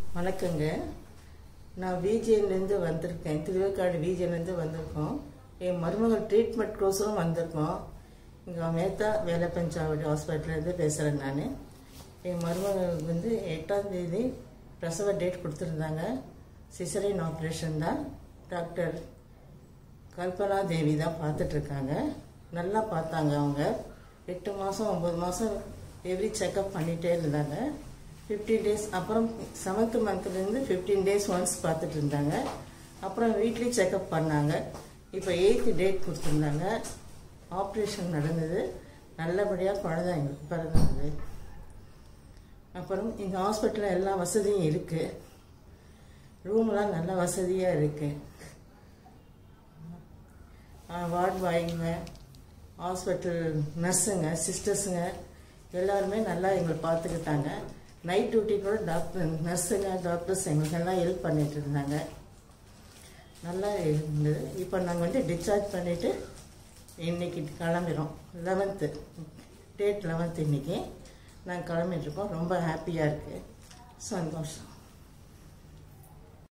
வணக்கங்க நான் விஜேன்லேருந்து வந்திருக்கேன் திருவேற்காடு விஜேன்லேருந்து வந்திருக்கோம் என் மருமகள் ட்ரீட்மெண்ட் கோசரம் வந்திருக்கோம் இங்கே மேத்தா வேலப்பஞ்சாவடி ஹாஸ்பிட்டல்லேருந்து பேசுகிறேன் நான் என் மருமகள் வந்து எட்டாம் தேதி பிரசவ டேட் கொடுத்துருந்தாங்க சிசரின் ஆப்ரேஷன் தான் டாக்டர் கல்பனா தேவி தான் பார்த்துட்ருக்காங்க நல்லா பார்த்தாங்க அவங்க எட்டு மாதம் ஒம்பது மாதம் எவ்ரி செக்கப் பண்ணிகிட்டே இருந்தாங்க ஃபிஃப்டீன் டேஸ் அப்புறம் செவன்த் மந்த்லேருந்து ஃபிஃப்டீன் டேஸ் ஒன்ஸ் பார்த்துட்டு இருந்தாங்க அப்புறம் வீக்லி செக்கப் பண்ணாங்க இப்போ எயித்து டேட் கொடுத்துருந்தாங்க ஆப்ரேஷன் நடந்தது நல்லபடியாக குழந்தை எங்களுக்கு பிறந்தது அப்புறம் இந்த ஹாஸ்பிட்டலில் எல்லா வசதியும் இருக்குது ரூம்லாம் நல்ல வசதியாக இருக்குது வார்டு பாய்ங்க ஹாஸ்பிட்டல் நர்ஸுங்க சிஸ்டர்ஸுங்க எல்லாருமே நல்லா எங்களை பார்த்துக்கிட்டாங்க நைட் டியூட்டி கூட டாக்டர் நர்ஸுங்க டாக்டர்ஸ் எங்களுக்கு எல்லாம் ஹெல்ப் பண்ணிட்டு இருந்தாங்க நல்லா இருந்தது இப்போ நாங்கள் வந்து டிஸ்சார்ஜ் பண்ணிவிட்டு இன்னைக்கு கிளம்பிடுறோம் லெவன்த்து டேட் லெவன்த்து இன்னைக்கு நாங்கள் கிளம்பிட்டுருக்கோம் ரொம்ப ஹாப்பியாக இருக்குது சந்தோஷம்